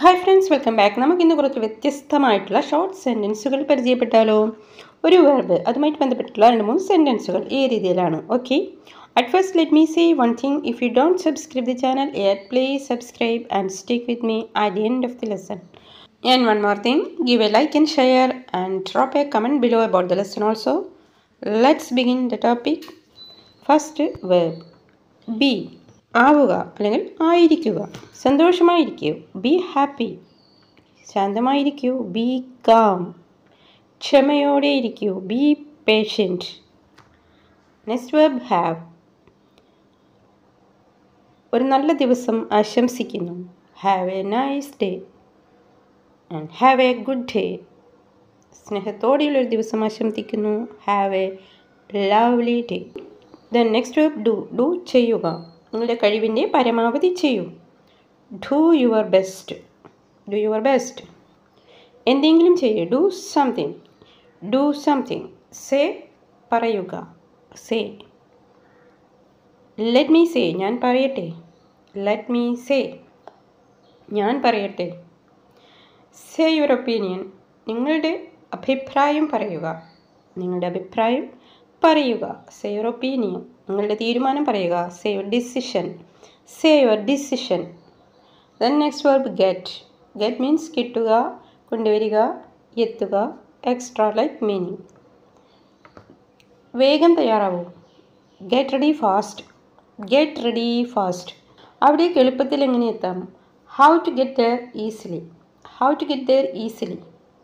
Hi friends welcome back നമുക്കിന്ന് കുറച്ച് വ്യത്യസ്തമായിട്ടുള്ള ഷോർട്ട് സെൻറ്റൻസുകൾ പരിചയപ്പെട്ടാലോ ഒരു വെർബ് അതുമായിട്ട് ബന്ധപ്പെട്ടിട്ടുള്ള രണ്ട് മൂന്ന് സെൻറ്റൻസുകൾ ഈ രീതിയിലാണ് okay at first let me say one thing if you don't subscribe the channel uh please subscribe and stick with me at the end of the lesson And one more thing, give a like and share and drop a comment below about the lesson also. Let's begin the topic. First verb be ആവുക അല്ലെങ്കിൽ ആയിരിക്കുക സന്തോഷമായിരിക്കൂ be happy ശാന്തമായിരിക്കൂ be calm ക്ഷമയോടെ ഇരിക്കൂ be patient next verb have ഒരു നല്ല ദിവസം ആശംസിക്കുന്നു have a nice day and have a good day സ്നേഹത്തോടെയുള്ളൊരു ദിവസം ആശംസിക്കുന്നു have a lovely day then next verb do do ചെയ്യുക നിങ്ങളുടെ കഴിവിൻ്റെ പരമാവധി ചെയ്യൂ do your best do your best എന്തെങ്കിലും ചെയ്യൂ do something do something say പറയുക സേ ലെറ്റ് മീ സേ ഞാൻ പറയട്ടെ ലെറ്റ് മീ സേ ഞാൻ പറയട്ടെ സേ യുവർ ഒപ്പീനിയൻ നിങ്ങളുടെ അഭിപ്രായം പറയുക നിങ്ങളുടെ അഭിപ്രായം പറയുക സേ യുവർ ഒപ്പീനിയൻ നിങ്ങളുടെ തീരുമാനം പറയുക say your decision say your decision then next verb get get means കിട്ടുക കൊണ്ടുവരിക എത്തുക എക്സ്ട്രാ ലൈക്ക് മീനിങ് വേഗം തയ്യാറാവൂ get ready fast get ready fast അവിടേക്ക് എളുപ്പത്തിൽ എങ്ങനെ എത്താം how to get there easily how to get there easily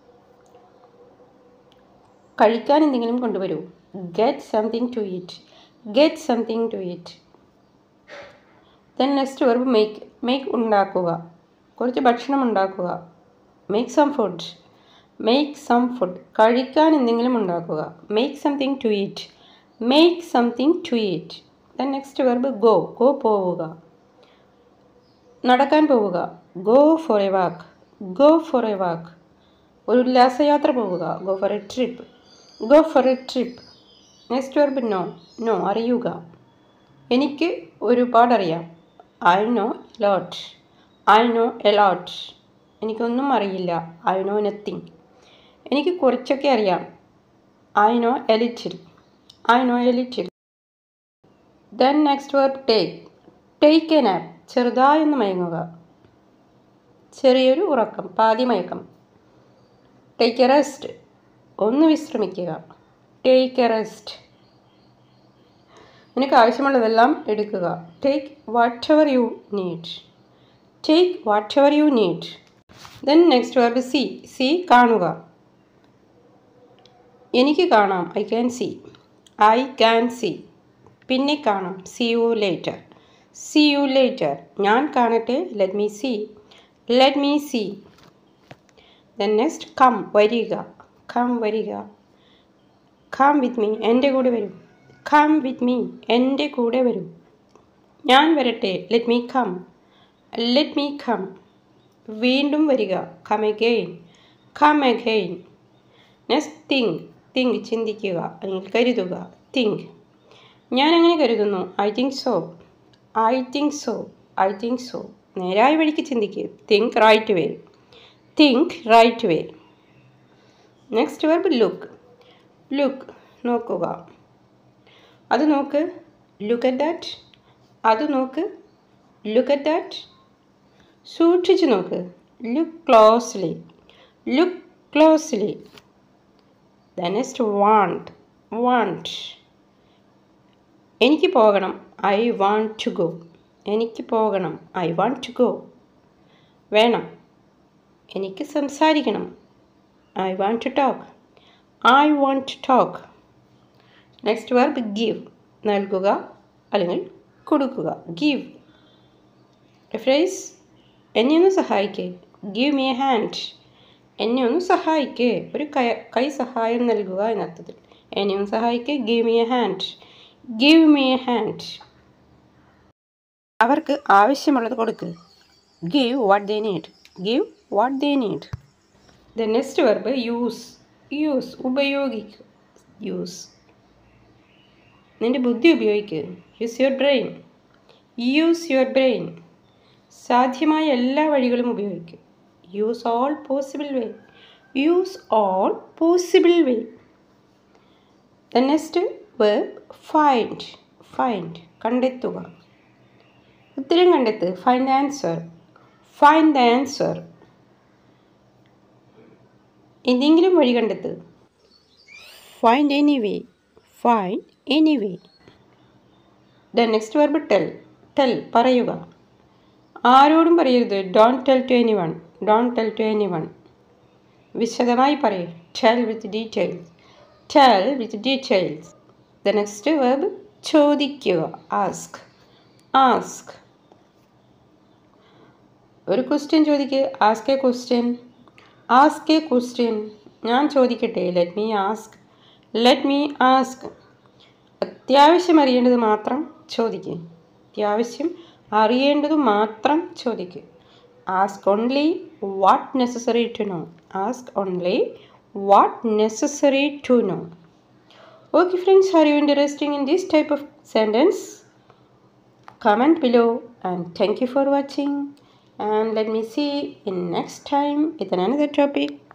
കഴിക്കാൻ എന്തെങ്കിലും കൊണ്ടുവരൂ get something to eat get something to eat then next verb make make ഉണ്ടാക്കുക കുറച്ച് ഭക്ഷണം ഉണ്ടാക്കുക make some food make some food കഴിക്കാൻ എന്തെങ്കിലും ഉണ്ടാക്കുക make something to eat make something to eat then next verb go go പോവുക നടക്കാൻ പോവുക go for a walk go for a walk ഒരു ഉല്ലാസയാത്ര പോവുക go for a trip go for a trip next verb know know അറിയുക എനിക്ക് ഒരുപാട് അറിയാം I know lot I know a lot എനിക്കൊന്നും അറിയില്ല ഐ നോ നത്തിങ് എനിക്ക് കുറച്ചൊക്കെ അറിയാം I know a little I know a little then next verb take take a nap ചെറുതായൊന്ന് മയങ്ങുക ചെറിയൊരു ഉറക്കം പാതി മയക്കം ടേക്ക് എ റെസ്റ്റ് ഒന്ന് വിശ്രമിക്കുക ടേക്ക് എ റെസ്റ്റ് നിനക്ക് ആവശ്യമുള്ളതെല്ലാം എടുക്കുക take whatever you need take whatever you need then next verb see see കാണുക എനിക്ക് കാണാം I can see I can see പിന്നെ കാണാം see you later see you later ഞാൻ കാണട്ടെ let me see let me see then next come വരിക come വരിക come with me എൻ്റെ കൂടെ വരൂ കം വിത്ത് മീ എൻ്റെ കൂടെ വരൂ ഞാൻ വരട്ടെ let me come let me come വീണ്ടും വരിക come again come again next think think ചിന്തിക്കുക അല്ലെങ്കിൽ കരുതുക തിങ്ക് ഞാൻ അങ്ങനെ കരുതുന്നു I think so I think so I think so നേരായ വഴിക്ക് ചിന്തിക്കുക think right way think right way next verb look look നോക്കുക അത് നോക്ക് ലുക്ക് അറ്റ് ദാറ്റ് അത് നോക്ക് ലുക്ക് അറ്റ് ദാറ്റ് സൂക്ഷിച്ച് നോക്ക് look closely look closely the next want want എനിക്ക് പോകണം ഐ വാണ്ട് ടു ഗോ എനിക്ക് പോകണം ഐ വാണ്ട് ടു ഗോ വേണം എനിക്ക് സംസാരിക്കണം I want to talk I want to talk next verb give നൽകുക അല്ലെങ്കിൽ കൊടുക്കുക ഗീവ് ഫ്രൈസ് എന്നെ ഒന്ന് സഹായിക്കേ ഗീവ് മീ എ ഹാൻഡ് എന്നെ ഒന്ന് സഹായിക്കേ ഒരു കൈ കൈ സഹായം നൽകുക എന്നർത്ഥത്തിൽ എന്നെ ഒന്ന് സഹായിക്കേ give me a hand give me a hand അവർക്ക് ആവശ്യമുള്ളത് കൊടുക്ക് give what they need give what they need the next verb use use ഉപയോഗിക്കുക യൂസ് നിൻ്റെ ബുദ്ധി ഉപയോഗിക്കുക use your brain use your brain സാധ്യമായ എല്ലാ വഴികളും ഉപയോഗിക്കും use all possible way use all possible way the next verb find find കണ്ടെത്തുക ഉത്തരം കണ്ടെത്ത് find answer find the answer എന്തെങ്കിലും വഴി കണ്ടെത്ത് find any way find any way the next verb tell tell പറയുക ആരോടും പറയരുത് don't tell to anyone don't tell to anyone വിശദമായി പറയൂ tell with details tell with details the next verb ചോദിക്കുക ask ask ഒരു question ചോദിക്കുക ask a question ask a question ഞാൻ ചോദിക്കട്ടെ let me ask let me ask അത്യാവശ്യം അറിയേണ്ടത് മാത്രം ചോദിക്കുക അത്യാവശ്യം അറിയേണ്ടത് മാത്രം ചോദിക്കുക ask only what necessary to know ask only what necessary to know Okay friends, are you interested in this type of sentence? Comment below and thank you for watching and let me see in next time with another topic.